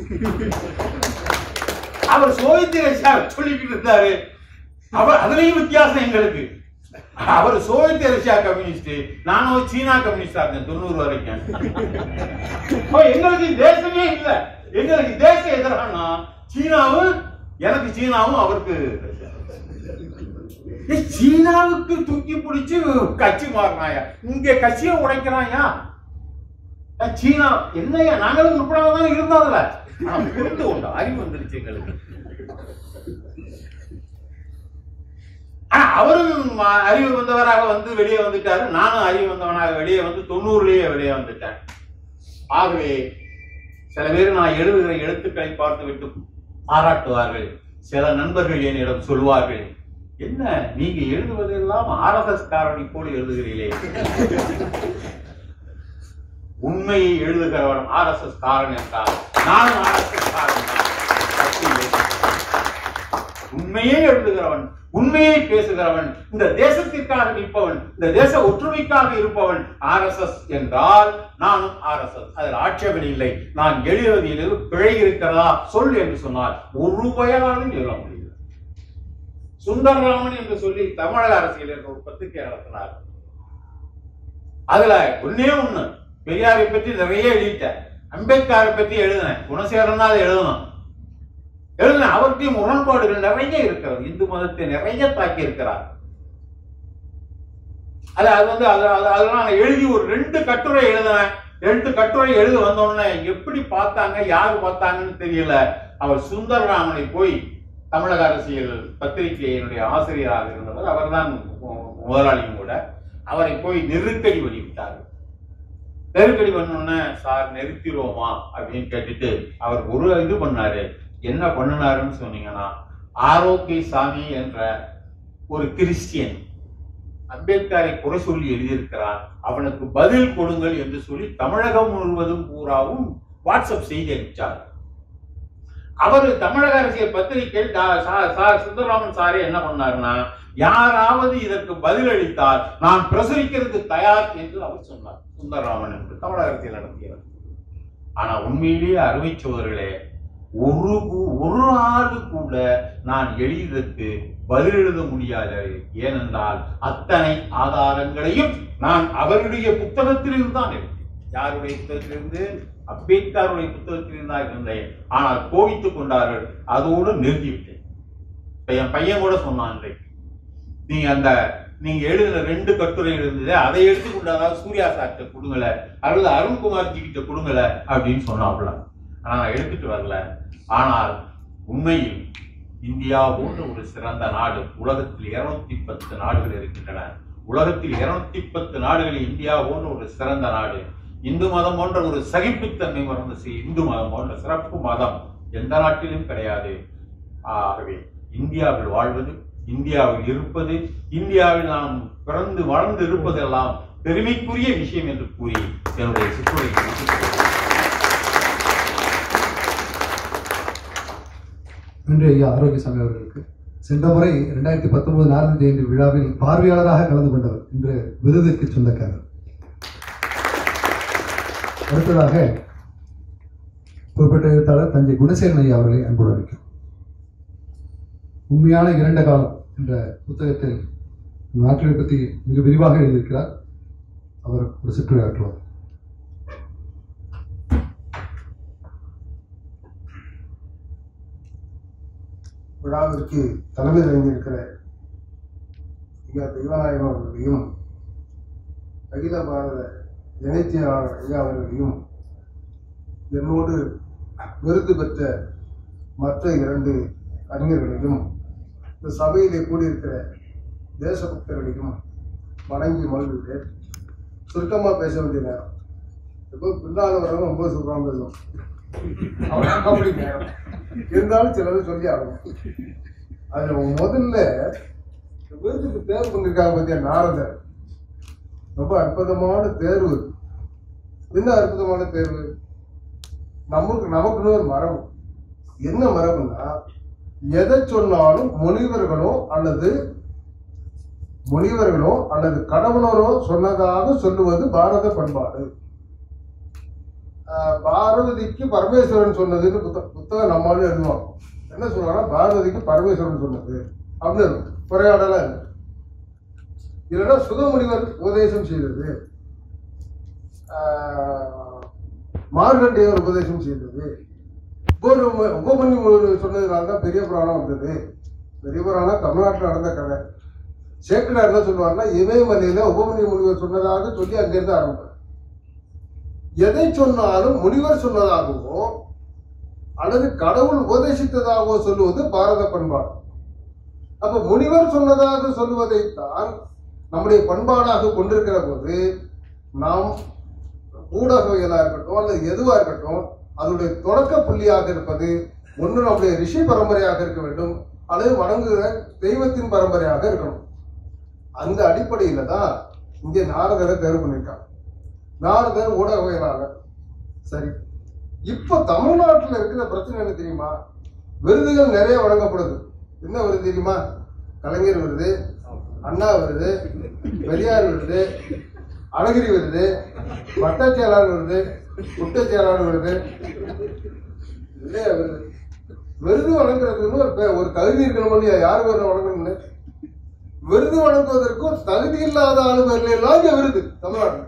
அவர் சோவியத் ரஷ்யா சொல்லிக்கிட்டு இருந்தாரு அவர் அதுலயும் வித்தியாசம் எங்களுக்கு அவர் சோவியத் ரஷ்யா கம்யூனிஸ்ட் நானும் சீனா கம்யூனிஸ்டா இருக்கேன் தொண்ணூறு வரைக்கும் அப்ப எங்களுக்கு தேசமே இல்ல எங்களுக்கு தேசம் எதிரானா சீனாவும் எனக்கு சீனாவும் அவருக்கு ரஷ்யா. ஏய், சீனாவுக்கு தூக்கி பிடிச்சு கட்சி மாறினாயா இங்க கட்சியை உடைக்கிறாயா அஹ், சீனா என்னையா நாங்களும் உட்படாம தான் இருந்தோம்ல ஆனா புரிந்து கொண்டோம் அறிவு வந்துருச்சு எங்களுக்கு ஆனா, அவரும் ம- அறிவு வந்தவராக வந்து வெளியே வந்துட்டாரு நானும் அறிவு வந்தவனாக வெளியே வந்து தொண்ணூறுலயே வெளியே வந்துட்டேன் ஆகவே சில பேர் நான் எழுதுகிற எழுத்துக்களை பார்த்து விட்டு பாராட்டுவார்கள் சில நண்பர்கள் என்னிடம் சொல்வார்கள் என்ன நீங்க எழுதுவதெல்லாம் ஆர்எஸ்எஸ் காரணி போல எழுதுகிறீர்களே உண்மையை எழுதுகிறவன் ஆர்எஸ்எஸ் காரன் என்றால் நானும் ஆர்எஸ்எஸ் காரன் தான். தப்பு இல்லை. உண்மையே எழுதுகிறவன் உண்மையை பேசுகிறவன் இந்த தேசத்திற்காக நிற்பவன் இந்த தேச ஒற்றுமைக்காக இருப்பவன் ஆர்எஸ்எஸ் என்றால் நானும் ஆர்எஸ்எஸ் அதில் ஆட்சேபனை இல்லை நான் எழுதுவதில் பிழை இருக்கிறதா சொல் என்று சொன்னால் ஒரு பயனாலும் சொல்ல முடியும் சுந்தரராமன் என்று சொல்லி தமிழக அரசியல் என்ற ஒரு பத்திரிகை நடத்தினார் அதுல ஒன்னே ஒண்ணு பெரியாரை பற்றி நிறைய எழுதிட்டேன் அம்பேத்கரை பற்றி எழுதினேன் குணசேகரன் அதை எழுதணும் எழுதினேன் அவருடைய முரண்பாடுகள் நிறைய இருக்கிறது இந்து மதத்தை நிறைய தாக்கி இருக்கிறார் அது அது வந்து அது அது- அதெல்லாம் நான் எழுதி ஒரு ரெண்டு கட்டுரை எழுதினேன் ரெண்டு கட்டுரை எழுத வந்தோடனே எப்படி பார்த்தாங்க யாரு பார்த்தாங்கன்னு தெரியல அவர் சுந்தரராமனை போய் தமிழக அரசியல் பத்திரிகையினுடைய ஆசிரியராக இருந்தவர் அவர்தான் மு- முதலாளியும் கூட அவரை போய் நெருக்கடி வெளியிட்டார் நெருக்கடி பண்ணோடனே சார் நிறுத்திடுவோமா அப்படின்னு கேட்டுட்டு அவர் ஒரு இது பண்ணாரு என்ன பண்ணினாருன்னு சொன்னீங்கன்னா ஆரோக்கிய சாமி என்ற ஒரு கிறிஸ்டியன் அம்பேத்கரை குறை சொல்லி எழுதியிருக்கிறார் அவனுக்கு பதில் கொடுங்கள் என்று சொல்லி தமிழகம் முழுவதும் பூராவும் வாட்ஸ்அப் செய்தி அனுப்பிச்சார் அவர் தமிழக அரசியல் பத்திரிகை தா- சா- சார் சுந்தரராமன் சாரே என்ன பண்ணாருன்னா யாராவது இதற்கு பதில் அளித்தால் நான் பிரசுரிக்கிறதுக்கு தயார் என்று அவர் சொன்னார் சுந்தரராமன் என்று தமிழக அரசியல் நடத்தியவர் ஆனா உண்மையிலேயே அருமை சோதர்களே ஒரு கு- ஒரு ஆள் கூட நான் எழுதியதற்கு பதில் எழுத முடியாது ஏனென்றால் அத்தனை ஆதாரங்களையும் நான் அவருடைய புத்தகத்திலிருந்து தான் எடுத்தேன் யாருடைய புத்தகத்திலிருந்து அம்பேத்கருடைய புத்தகத்திலிருந்து தான் இருந்தேன் ஆனால் கோவித்துக் கொண்டார்கள் அதோடு நிறுத்திவிட்டேன் இப்ப என் பையன் கூட சொன்னான் இன்றைக்கு நீங்க அந்த நீங்க எழுதின ரெண்டு கட்டுரை இருந்தது அதை எடுத்துக்கொண்டு அதாவது சூர்யா சார்கிட்ட கொடுங்கல அல்லது அருண்குமார்ஜி கிட்ட கொடுங்கல அப்படின்னு சொன்னாப்புல ஆனா நான் எடுத்துட்டு வரல ஆனால் உண்மையில் இந்தியா போன்ற ஒரு சிறந்த நாடு உலகத்தில் இருநூத்தி பத்து நாடுகள் இருக்கின்றன உலகத்தில் இருநூத்தி பத்து நாடுகளில் இந்தியா போன்ற ஒரு சிறந்த நாடு இந்து மதம் போன்ற ஒரு சகிப்புத்தன்மை மறந்து செய் இந்து மதம் போன்ற சிறப்பு மதம் எந்த நாட்டிலும் கிடையாது ஆகவே இந்தியாவில் வாழ்வது இந்தியாவில் இருப்பது இந்தியாவில் நாம் பிறந்து வளர்ந்து இருப்பதெல்லாம் பெருமைக்குரிய விஷயம் என்று கூறி என்னுடைய சிற்றுரை நன்றி ஐயா ஆரோக்கியசாமி அவர்களுக்கு சென்ற முறை ரெண்டாயிரத்தி பத்தொன்பது நாலாம் ஜெயந்தி விழாவில் பார்வையாளராக கலந்து கொண்டவர் இன்று விருதுக்கு சொந்தக்காரர் அடுத்ததாக புகழ்பெற்ற எழுத்தாளர் தஞ்சை குணசேகரன் ஐயா அவர்களை அன்புடன் அழைக்கிறோம் உண்மையான இரண்ட காலம் என்ற புத்தகத்தில் நாட்டினை பற்றி மிக விரிவாக எழுதியிருக்கிறார் அவர் ஒரு சிற்றுரையாற்றுவார் விழாவிற்கு தலைமை தங்கியிருக்கிற ஐயா தெய்வநாயகம் அவர்களையும் அகில பாரத இணைச்சியாளர் ஐயா அவர்களையும் என்னோடு விருது பெற்ற மற்ற இரண்டு அறிஞர்களையும் இந்த சபையிலே கூடியிருக்கிற தேசபக்தர்களையும் வணங்கி மகிழ்கிறேன் சுருக்கமாக பேச வேண்டிய நேரம் இப்போ பின்னால் வரவங்க ரொம்ப சுருக்கமாக பேசுவோம் அவ்வளவு அப்படி நேரம் இருந்தாலும் சிலது சொல்லி ஆகணும் அதுல முதல்ல இந்த விருதுக்கு தேர்வு பண்ணிருக்காங்க பத்தியா நாரதர் ரொம்ப அற்புதமான தேர்வு என்ன அற்புதமான தேர்வு நமக்கு நமக்குன்னு ஒரு மரபு என்ன மரபுன்னா எதை சொன்னாலும் முனிவர்களோ அல்லது முனிவர்களோ அல்லது கடவுளரோ சொன்னதாக சொல்லுவது பாரத பண்பாடு ஆஹ் பார்வதிக்கு பரமேஸ்வரன் சொன்னதுன்னு புத்த- புத்தகம் நம்மளால எழுதுவாங்க என்ன சொல்லுவாங்கன்னா பார்வதிக்கு பரமேஸ்வரன் சொன்னது அப்படின்னு இருக்கும் உரையாடலாம் இல்லை இல்லைன்னா சுகமுனிவர் உபதேசம் செய்தது ஆஹ் மார்கண்டேயர் உபதேசம் செய்தது ஒரு உபமணி சொன்னதுனால தான் பெரிய புராணம் வந்தது பெரிய புராணம் தமிழ்நாட்டில் நடந்த கதை சேக்கடார் என்ன சொல்லுவாருன்னா இமயமலையில உபமணி முனிவர் சொன்னதாக சொல்லி அங்கிருந்து ஆரம்பிப்பார் எதை சொன்னாலும் முனிவர் சொன்னதாகவோ அல்லது கடவுள் உபதேசித்ததாகவோ சொல்லுவது பாரத பண்பாடு அப்ப முனிவர் சொன்னதாக சொல்லுவதைத்தான் நம்முடைய பண்பாடாக கொண்டிருக்கிற போது நாம் ஊடகவியலா இருக்கட்டும் அல்லது எதுவா இருக்கட்டும் அதனுடைய தொடக்க புள்ளியாக இருப்பது ஒன்று நம்முடைய ரிஷி பரம்பரையாக இருக்க வேண்டும் அல்லது வணங்குகிற தெய்வத்தின் பரம்பரையாக இருக்கணும் அந்த அடிப்படையில தான் இங்கே நாரதரை தேர்வு பண்ணியிருக்காங்க நாரதர் ஊடகவியலாளர் சரி இப்போ தமிழ்நாட்டில் இருக்கிற பிரச்சனை என்ன தெரியுமா விருதுகள் நிறைய வழங்கப்படுது என்ன விருது தெரியுமா கலைஞர் விருது அண்ணா விருது பெரியார் விருது அழகிரி விருது வட்டச் செயலாளர் விருது குட்டச் செயலாளர் விருது நிறைய விருது விருது வழங்குறதுன்னு ஒரு பே- ஒரு தகுதி இருக்கணும் இல்லையா யார் பேர்ல வழங்கணும்னு விருது வழங்குவதற்கு ஒரு தகுதி இல்லாத ஆளு பேர்ல எல்லாம் இங்க விருது தமிழ்நாட்டில்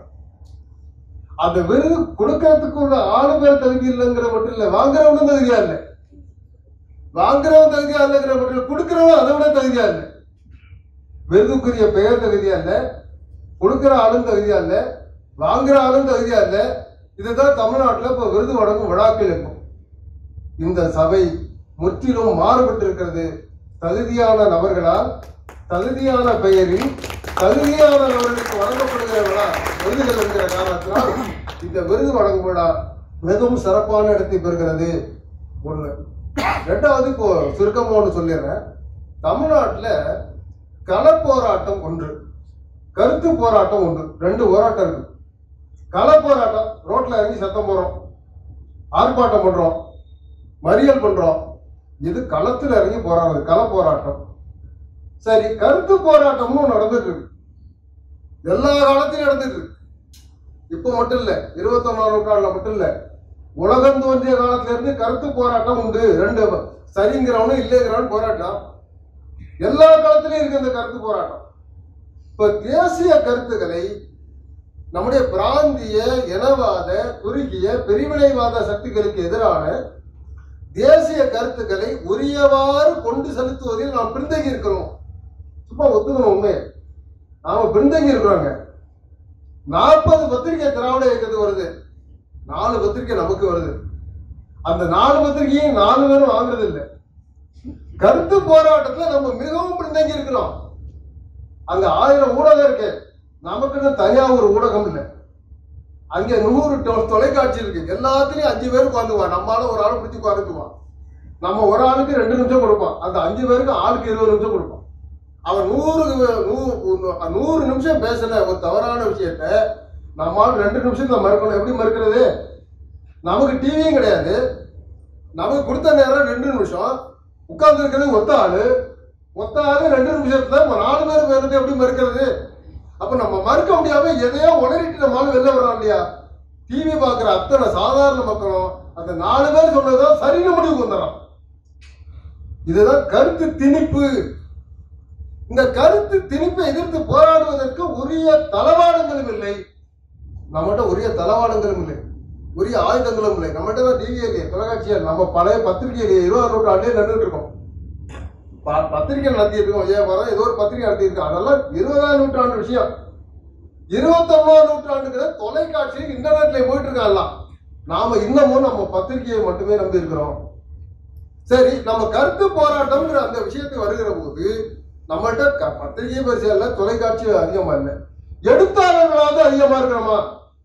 அந்த விருது கொடுக்கறதுக்கு உள்ள ஆளு பேர் தகுதி இல்லைங்கிற மட்டும் இல்ல வாங்குறவனும் தகுதியா இல்லை வாங்குறவன் தகுதியா இல்லைங்கிற மட்டும் இல்ல கொடுக்கிறவன் அதை விட தகுதியா இல்லை விருதுக்குரிய பெயர் தகுதியா இல்ல கொடுக்கிற ஆளும் தகுதியா இல்ல வாங்குற ஆளும் தகுதியா இல்ல இதுதான் தமிழ்நாட்டுல இப்ப விருது வழங்கும் விழாக்கள் இருக்கும் இந்த சபை முற்றிலும் மாறுபட்டு இருக்கிறது தகுதியான நபர்களால் தகுதியான பெயரில் தகுதியான நபர்களுக்கு வழங்கப்படுகிற விழா விருதுகள் என்கிற காரணத்தினால் இந்த விருது வழங்கும் விழா மிகவும் சிறப்பான இடத்தை பெறுகிறது ஒண்ணு ரெண்டாவது இப்போ சுருக்கமா ஒன்று சொல்லிடுறேன் தமிழ்நாட்டுல களப்போராட்டம் ஒன்று கருத்து போராட்டம் ஒன்று ரெண்டு போராட்டம் இருக்கு கள போராட்டம் ரோட்ல இறங்கி சத்தம் போடுறோம் ஆர்ப்பாட்டம் பண்றோம் மறியல் பண்றோம் இது களத்துல இறங்கி போராடுறது கள போராட்டம் சரி கருத்து போராட்டம்னு ஒண்ணு நடந்துட்டு இருக்கு எல்லா காலத்திலும் நடந்துட்டு இருக்கு இப்போ மட்டும் இல்ல இருபத்தொன்னாம் நூற்றாண்டுல மட்டும் இல்ல உலகம் தோன்றிய காலத்துல இருந்து கருத்து போராட்டம் உண்டு ரெண்டு சரிங்கிறவனும் இல்லைங்கிறவன் போராட்டம் எல்லா காலத்திலும் இருக்கு இந்த கருத்து போராட்டம் இப்ப தேசிய கருத்துக்களை நம்முடைய பிராந்திய இனவாத குறுகிய பிரிவினைவாத சக்திகளுக்கு எதிரான தேசிய கருத்துக்களை உரியவாறு கொண்டு செலுத்துவதில் நாம் பின்தங்கி இருக்கிறோம் சும்மா ஒத்துக்கணும் உண்மையை நாம பின்தங்கி இருக்கிறோங்க நாற்பது பத்திரிகை திராவிட இயக்கத்துக்கு வருது நாலு பத்திரிகை நமக்கு வருது அந்த நாலு பத்திரிகையும் நாலு பேரும் வாங்குறது இல்லை கருத்து போராட்டத்துல நம்ம மிகவும் பின்தங்கி இருக்கிறோம் அங்க ஆயிரம் ஊடகம் இருக்கு நமக்குன்னு தனியா ஒரு ஊடகம் இல்லை அங்க நூறு தொ- தொலைக்காட்சி இருக்கு எல்லாத்துலயும் அஞ்சு பேர் உட்காந்துவான் நம்மளால ஒரு ஆள் பிடிச்சி உட்காந்துக்குவான் நம்ம ஒரு ஆளுக்கு ரெண்டு நிமிஷம் கொடுப்பான் அந்த அஞ்சு பேருக்கு ஆளுக்கு இருபது நிமிஷம் கொடுப்பான் அவன் நூறு நூ- நூறு நிமிஷம் பேசின ஒரு தவறான விஷயத்த நம்மால் ரெண்டு நிமிஷத்துல மறுக்கணும் எப்படி மறுக்கிறது நமக்கு டிவியும் கிடையாது நமக்கு கொடுத்த நேரம் ரெண்டு நிமிஷம் உட்கார்ந்து இருக்கிறது ஒத்த ஆளு ஒத்த ஆளு ரெண்டு நிமிஷத்துல ஒரு நாலு பேர் பேருந்து எப்படி மறுக்கிறது அப்ப நம்ம மறுக்க முடியாம எதையோ உளறிட்டு நம்மளால வெளில வர்றோம் இல்லையா டிவி பார்க்குற அத்தனை சாதாரண மக்களும் அந்த நாலு பேர் சொன்னதுதான் சரின்னு முடிவுக்கு வந்துடுறோம் இதுதான் கருத்து திணிப்பு இந்த கருத்து திணிப்பை எதிர்த்து போராடுவதற்கு உரிய தளவாடங்களும் இல்லை நம்மகிட்ட உரிய தளவாடங்களும் இல்லை உரிய ஆயுதங்களும் இல்லை நம்மகிட்ட தான் டிவி இல்லையே தொலைக்காட்சியா நம்ம பழைய பத்திரிகையிலேயே இருபதாம் நூற்றாண்டே நின்றுட்டு இருக்கோம் ப- பத்திரிகை நடத்திட்டு இருக்கோம் ஏன் வர ஏதோ ஒரு பத்திரிகை நடத்திட்டு இருக்கோம் அதெல்லாம் இருபதாம் நூற்றாண்டு விஷயம் இருபத்தொன்பதாம் நூற்றாண்டுங்கிற தொலைக்காட்சி இன்டர்நெட்ல போயிட்டு இருக்காங்க நாம இன்னமும் நம்ம பத்திரிகையை மட்டுமே நம்பி இருக்கிறோம் சரி நம்ம கருத்து போராட்டம்ங்கிற அந்த விஷயத்துக்கு வருகிற போது நம்மகிட்ட க- பத்திரிகை பரிசு இல்ல தொலைக்காட்சி அதிகமா இல்லை எழுத்தாளர்களாவது அதிகமா இருக்கிறோமா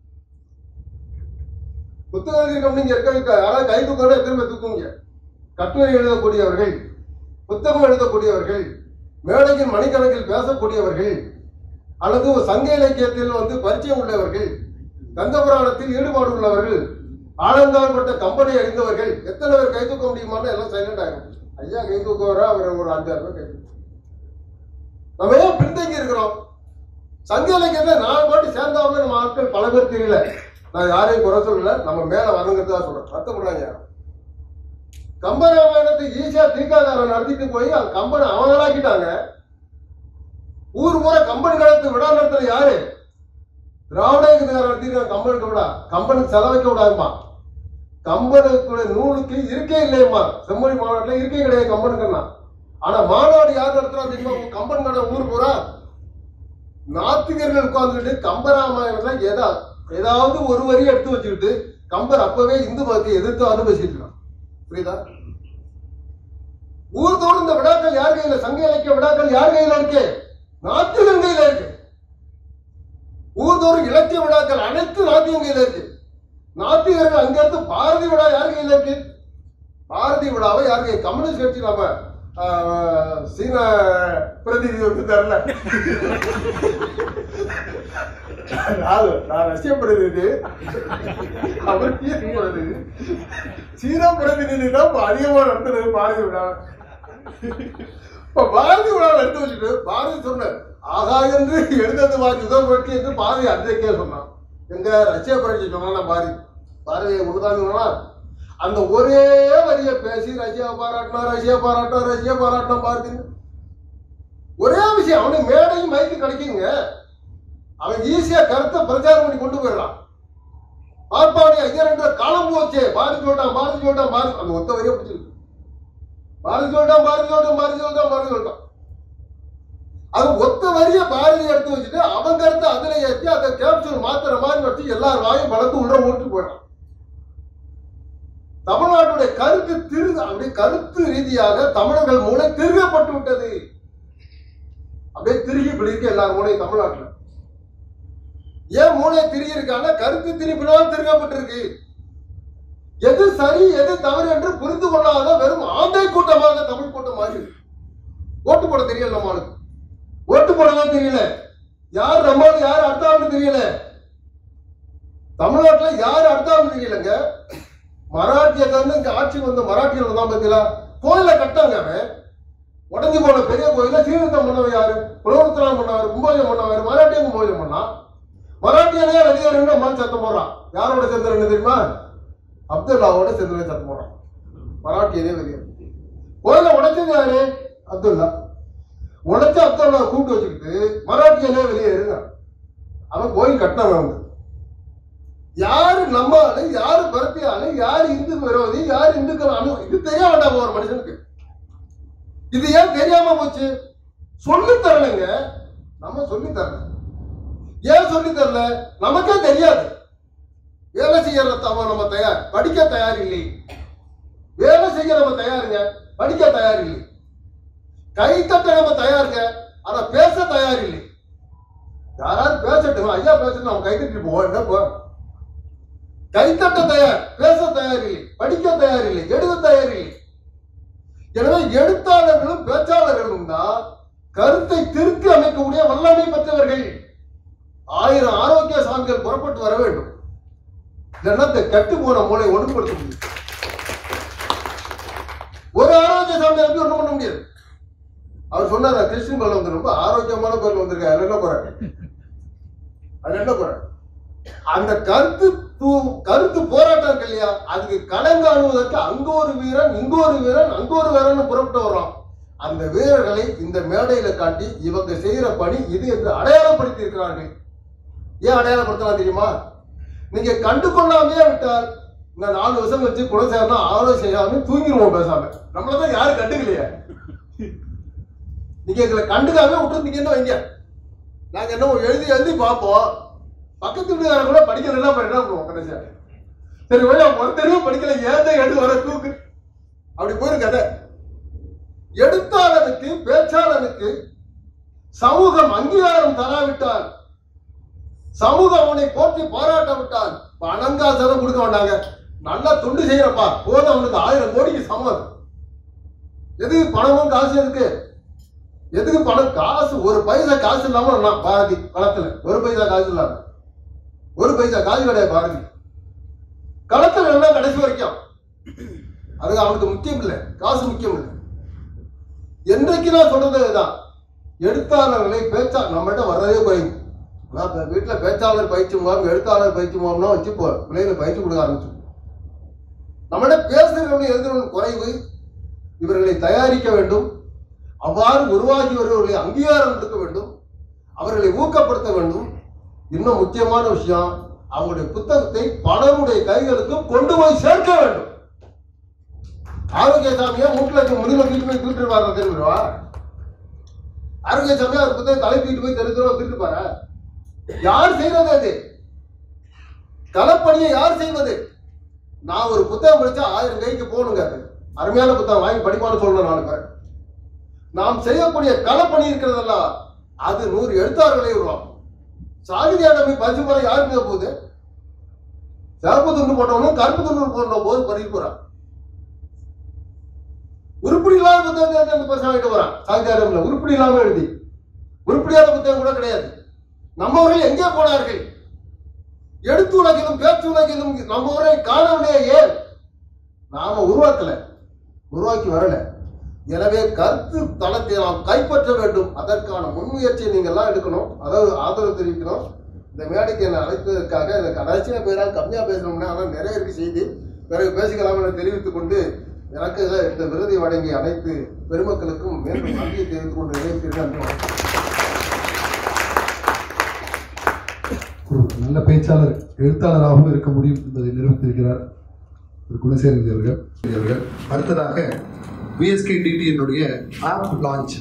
புத்தகம் எழுதியிருக்கோம் நீங்க இருக்க இருக்க யாராவது கை தூக்கணும் திரும்ப தூக்குங்க கட்டுரை எழுதக்கூடியவர்கள் புத்தகம் எழுதக்கூடியவர்கள் மேடையின் மணிக்கணக்கில் பேசக்கூடியவர்கள் அல்லது ஒரு சங்க இலக்கியத்தில் வந்து பரிச்சயம் உள்ளவர்கள் கந்த புராணத்தில் ஈடுபாடு உள்ளவர்கள் ஆனந்தான்பட்ட கம்பெனி அறிந்தவர்கள் எத்தனை பேர் கை தூக்க முடியுமான்னு எல்லாம் சைலண்ட் ஆகும் ஐயா கை தூக்குவாரா அவர் ஒரு அஞ்சாறு பேர் கை தூக்குவார். நம்ம ஏன் பின்தங்கி இருக்கிறோம் சங்க இலக்கியத்தை நாலு பாட்டு சேர்ந்தாலும் நம்ம ஆட்கள் பல பேர் தெரியல நான் யாரையும் குறை சொல்லல நம்ம மேல வரணுங்கிறதா சொல்றேன் வருத்தப்படுறாங்க யாரும் கம்பராமாயணத்தை ஈஸியா தீக்காதாரம் நடத்திட்டு போய் அந்த கம்பனை அவங்களாக்கிட்டாங்க ஊர் பூரா கம்பன் காலத்து விழா நடத்துற யாரு திராவிடங்கிறதுக்கார நடத்திருக்காங்க கம்பனுக்கு விழா கம்பனுக்கு செலவைக்க விடாதுமா கம்பனுக்குள்ள நூலுக்கு இருக்கே இல்லையம்மா செம்மொழி மாநாட்டுல இருக்கே கிடையாது கம்பனுக்குன்னா ஆனா மாநாடு யார் நடத்துறா தெரியுமா உங்க கம்பன் கடை ஊர் பூரா நாத்திகர்கள் உட்கார்ந்துட்டு கம்பராமாயணத்துல ஏதா ஏதாவது ஒரு வரி எடுத்து வச்சுக்கிட்டு கம்பர் அப்பவே இந்து மதத்தை எதிர்த்து வந்து பேசிட்டு இருக்கான் புரியுதா ஊர் தோறும் இந்த விழாக்கள் யார் கையில சங்க இலக்கிய விழாக்கள் யார் கையில இருக்கு நாத்திகன் கையில இருக்கு ஊர் தோறும் இலக்கிய விழாக்கள் அனைத்து நாத்தியம் கையில இருக்கு நாத்திகர்கள் அங்க இருந்து பாரதி விழா யார் கையில இருக்கு பாரதி விழாவை யார் கை கம்யூனிஸ்ட் கட்சி நம்ம ஆஹ், சீன பிரதிநிதி வந்து தரல நான் நான் ரஷ்ய பிரதிநிதி அவர் சீன பிரதிநிதி சீன பிரதிநிதி தான் இப்ப அதிகமா நடத்துறது பாரதி விழா இப்ப பாரதி விழாவை எடுத்து வச்சுட்டு பாரதி சொன்னார் ஆகா என்று எழுந்தது பாரதி யுகம் புரட்சி என்று பாரதி அன்றைக்கே சொன்னான் எங்க ரஷ்ய புரட்சி சொன்னா பாரதி பாரதியை முழுதாங்க சொன்னா அந்த ஒரே வரிய பேசி ரஷ்யா பாராட்டினா ரஷ்யா பாராட்டினா ரஷ்யா பாராட்டினா பாரதி ஒரே விஷயம் அவனுக்கு மேடையும் மைக்கு கிடைக்குங்க அவன் ஈஸியா கருத்தை பிரச்சாரம் பண்ணி கொண்டு போயிடலாம் பார்ப்பானே ஐயா ரெண்டு காலம் போச்சே பாரதி சொல்லிட்டான் பாரதி சொல்லிட்டான் பாரதி அந்த ஒத்த வரைய பிடிச்சிருக்கு பாரதி சொல்லிட்டான் பாரதி சொல்லிட்டான் பாரதி சொல்லிட்டான் பாரதி சொல்லிட்டான் அது ஒத்த வரிய பாரதி எடுத்து வச்சுட்டு அவன் கருத்தை அதுல ஏற்றி அதை கேப்சூல் மாத்திர மாதிரி வச்சு எல்லார் வாயும் வளர்த்து உள்ள ஓட்டு போயிடான் தமிழ்நாட்டுடைய கருத்து திரு அப்படி கருத்து ரீதியாக தமிழர்கள் மூளை திருகப்பட்டு விட்டது அப்படியே திருகி பிடிக்க எல்லார் மூளையும் தமிழ்நாட்டுல ஏன் மூளை திருகி இருக்காங்க கருத்து திணிப்பினால் திருகப்பட்டிருக்கு எது சரி எது தவறு என்று புரிந்து கொள்ளாத வெறும் ஆந்தை கூட்டமாக தமிழ் கூட்டம் மாறி இருக்கு. ஓட்டு போட தெரியல நம்மளுக்கு ஓட்டு போடலாம் தெரியல யார் நம்மளுக்கு யார் அடுத்தாலும் தெரியல தமிழ்நாட்டுல யார் அடுத்தாலும் தெரியலங்க மராட்டியத்துல இருந்து இங்க ஆட்சிக்கு வந்த மராட்டியர் வந்தான் பாத்தீங்களா கோயில கட்டாங்க அவன் உடஞ்சி போன பெரிய கோயில சீர்திருத்தம் பண்ணவன் யாரு புலவர்த்தனம் பண்ணவர் கும்போஜம் பண்ணவர் மராட்டியம் கும்போஜம் பண்ணான் மராட்டியனே வெளியேறுன்னு அம்மா சத்தம் போடுறான் யாரோட சேர்ந்தவன் தெரியுமா அப்துல்லாவோட சேர்ந்தவன் சத்தம் போடுறான் மராட்டியனே வெளியேறு கோயில உடைச்சது யாரு அப்துல்லா உடைச்ச அப்துல்லா கூப்பிட்டு வச்சுக்கிட்டு மராட்டியனே வெளியேறுங்க அவன் கோயில் கட்டினவன் அவங்க யாரு நம்ம ஆளு யாரு பருத்தி ஆளு யாரு இந்து விரோதி யாரு இந்துக்கள் அணு இது தெரிய வேண்டாம் ஒரு மனுஷனுக்கு இது ஏன் தெரியாம போச்சு சொல்லி தரலைங்க நம்ம சொல்லி தரல ஏன் சொல்லி தரல நமக்கே தெரியாது வேலை செய்யற தவ நம்ம தயார் படிக்க தயார் இல்லை வேலை செய்ய நம்ம தயாருங்க படிக்க தயார் இல்லை கைத்தட்ட நம்ம தயாருங்க ஆனா பேச தயார் இல்லை யாராவது பேசட்டும் ஐயா பேசட்டும் நம்ம கைத்தட்டி போவோம் என்ன போ கைத்தட்ட தயார் பேச தயார் இல்லை படிக்க தயார் இல்லை எழுத தயார் இல்லை எனவே எழுத்தாளர்களும் பேச்சாளர்களும் தான் கருத்தை திருத்தி அமைக்கக்கூடிய வல்லமை பெற்றவர்கள் ஆயிரம் ஆரோக்கிய சாமிகள் புறப்பட்டு வர வேண்டும் இல்லைன்னா இந்த கெட்டு போன மூளை ஒடுப்படுத்த முடியும் ஒரு ஆரோக்கிய சாமி எப்படி ஒண்ணும் பண்ண முடியாது அவர் சொன்னார் கிறிஸ்டின் பல்ல வந்து ரொம்ப ஆரோக்கியமான பல்ல வந்திருக்காரு அதுல என்ன குறை அது என்ன குறை அந்த கருத்து தூ- கருத்து போராட்டம் இருக்கு இல்லையா அதுக்கு கடன் காணுவதற்கு அங்க ஒரு வீரன் இங்க ஒரு வீரன் அங்க ஒரு வீரன் புறப்பட்டு வர்றான் அந்த வீரர்களை இந்த மேடையில காட்டி இவங்க செய்யற பணி இது என்று அடையாளப்படுத்தி இருக்கிறார்கள் ஏன் அடையாளப்படுத்தலாம் தெரியுமா நீங்க கண்டு கொள்ளாமையே விட்டால் இந்த நாலு வருஷம் வச்சு குலசேகரனா ஆலோ செய்யாம தூங்கிடுவோம் பேசாம நம்மளதான் யாரும் கண்டுக்கலையே நீங்க எங்களை கண்டுக்காம விட்டுருந்தீங்கன்னு வைங்க நாங்க என்ன எழுதி எழுதி பார்ப்போம் பக்கத்து வீட்டுக்காரங்க கூட படிக்கலைன்னா அப்புறம் என்ன பண்ணுவோம் கடைசியா சரி ஒரே ஒருத்தரையே படிக்கல ஏன் எடுத்து வர தூக்கு அப்படி போயிரும் கதை எழுத்தாளனுக்கு பேச்சாளனுக்கு சமூகம் அங்கீகாரம் தராவிட்டால் சமூகம் அவனை போற்றி பாராட்டாவிட்டால் பணங்காசனம் கொடுக்க மாட்டாங்க நல்லா துண்டு செய்யறப்பா போதும் அவனுக்கு ஆயிரம் கோடிக்கு சமம் எதுக்கு பணமும் காசு எதுக்கு எதுக்கு பணம் காசு ஒரு பைசா காசு இல்லாம நான் பாரதி களத்துல ஒரு பைசா காசு இல்லாம ஒரு பைசா காசு கிடையாது பாரதி களத்துல எல்லாம் கடைசி வரைக்கும் அது அவனுக்கு முக்கியம் இல்லை காசு முக்கியம் இல்லை என்றைக்கு நான் சொல்றது இதுதான் எழுத்தாளர்களை பேச்சா நம்மகிட்ட வர்றதே குறையும் அதான் இப்ப வீட்டுல பேச்சாளர் பயிற்சி முகாம் எழுத்தாளர் பயிற்சி முகாம்னா வச்சு போ பிள்ளைகளை பயிற்சி கொடுக்க ஆரம்பிச்சு நம்மகிட்ட பேசுகிறவங்க எழுதுறவங்க குறைவு இவர்களை தயாரிக்க வேண்டும் அவ்வாறு உருவாகி வருபவர்களை அங்கீகாரம் கொடுக்க வேண்டும் அவர்களை ஊக்கப்படுத்த வேண்டும் இன்னும் முக்கியமான விஷயம் அவங்களுடைய புத்தகத்தை பலருடைய கைகளுக்கும் கொண்டு போய் சேர்க்க வேண்டும் ஆரோக்கியசாமியா மூட்டில் இருக்க முடிவு தூக்கிட்டு போய் தூக்கிட்டு பாரு தெரிஞ்சிருவா ஆரோக்கியசாமி அவர் புத்தகம் தலை தூக்கிட்டு போய் தெரிஞ்சிருவா தூக்கிட்டு பாரு யார் செய்வது அது களப்பணியை யார் செய்வது நான் ஒரு புத்தகம் படிச்சா ஆயிரம் கைக்கு போகணுங்க அது அருமையான புத்தகம் வாங்கி படிப்பான்னு சொல்லணும் நாலு பேர் நாம் செய்யக்கூடிய களப்பணி இருக்கிறதெல்லாம் அது நூறு எழுத்தாளர்களை உருவாக்கும் சாகிதி அடமை பரிசு போற யாருக்கு போகுது சிவப்பு துண்டு போட்டவனும் கருப்பு துண்டு போட்ட போது பறிக்க போறான் உருப்படி இல்லாத புத்தகத்தை அந்த பரிசு வாங்கிட்டு போறான் சாகிதி அடமில் உருப்படி இல்லாம எழுதி உருப்படியாத புத்தகம் கூட கிடையாது நம்மவர்கள் எங்கே போனார்கள் எழுத்து உலகிலும் பேச்சு உலகிலும் நம்மவரை காணவில்லையே ஏன் நாம உருவாக்கல உருவாக்கி வரல எனவே கருத்து தளத்தை நாம் கைப்பற்ற வேண்டும் அதற்கான முன்முயற்சியை நீங்க எல்லாம் எடுக்கணும் அதாவது ஆதரவு தெரிவிக்கணும் இந்த மேடைக்கு என்னை அழைப்பதற்காக இந்த கடைசியா பேரா கம்மியா பேசணும்னா ஆனால் நிறைய இருக்கு செய்தி பிறகு பேசிக்கலாம் என தெரிவித்துக் கொண்டு எனக்கு இந்த விருதை வழங்கிய அனைத்து பெருமக்களுக்கும் மீண்டும் நன்றியை தெரிவித்துக் கொண்டு நிறைவேற்றிருக்கேன் நன்றி வணக்கம். ஒரு நல்ல பேச்சாளர் எழுத்தாளராகவும் இருக்க முடியும் என்பதை நிரூபித்திருக்கிறார் திரு குணசேகரன் அவர்கள் அவர்கள் அடுத்ததாக விஎஸ்கே டிடியினுடைய ஆப் லான்ச்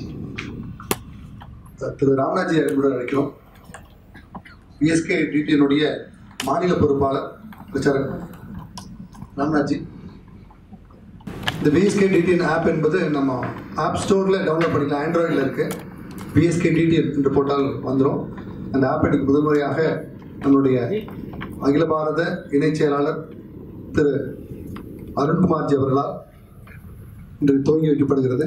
திரு ராமராஜி அவர்களுடன் அழைக்கிறோம் விஎஸ்கே டிடியினுடைய மாநில பொறுப்பாளர் பிரச்சாரக் ராமராஜி இந்த விஎஸ்கே டிடிஎன் ஆப் என்பது நம்ம ஆப் ஸ்டோரில் டவுன்லோட் பண்ணிக்கலாம் ஆண்ட்ராய்டில் இருக்கு விஎஸ்கே டிடிஎன் என்று போட்டால் வந்துடும் அந்த ஆப் எனக்கு முதல் முறையாக நம்மளுடைய அகில பாரத இணைச் செயலாளர் திரு அருண்குமார்ஜி அவர்களால் இன்று துவங்கி வைக்கப்படுகிறது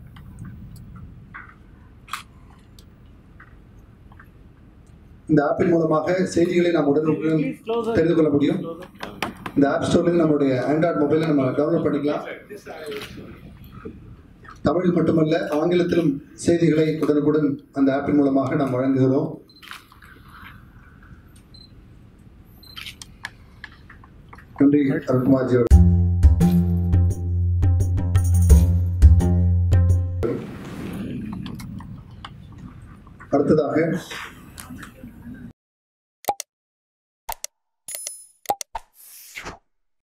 இந்த ஆப்பின் மூலமாக செய்திகளை நாம் உடனுக்குடன் தெரிந்து கொள்ள முடியும் இந்த ஆப் ஸ்டோர்லேருந்து நம்மளுடைய ஆண்ட்ராய்டு மொபைலை நம்ம டவுன்லோட் பண்ணிக்கலாம் தமிழில் மட்டுமல்ல ஆங்கிலத்திலும் செய்திகளை உடனுக்குடன் அந்த ஆப்பின் மூலமாக நாம் வழங்குகிறோம் நன்றி அருண்குமார்ஜி அவர்கள் அடுத்ததாக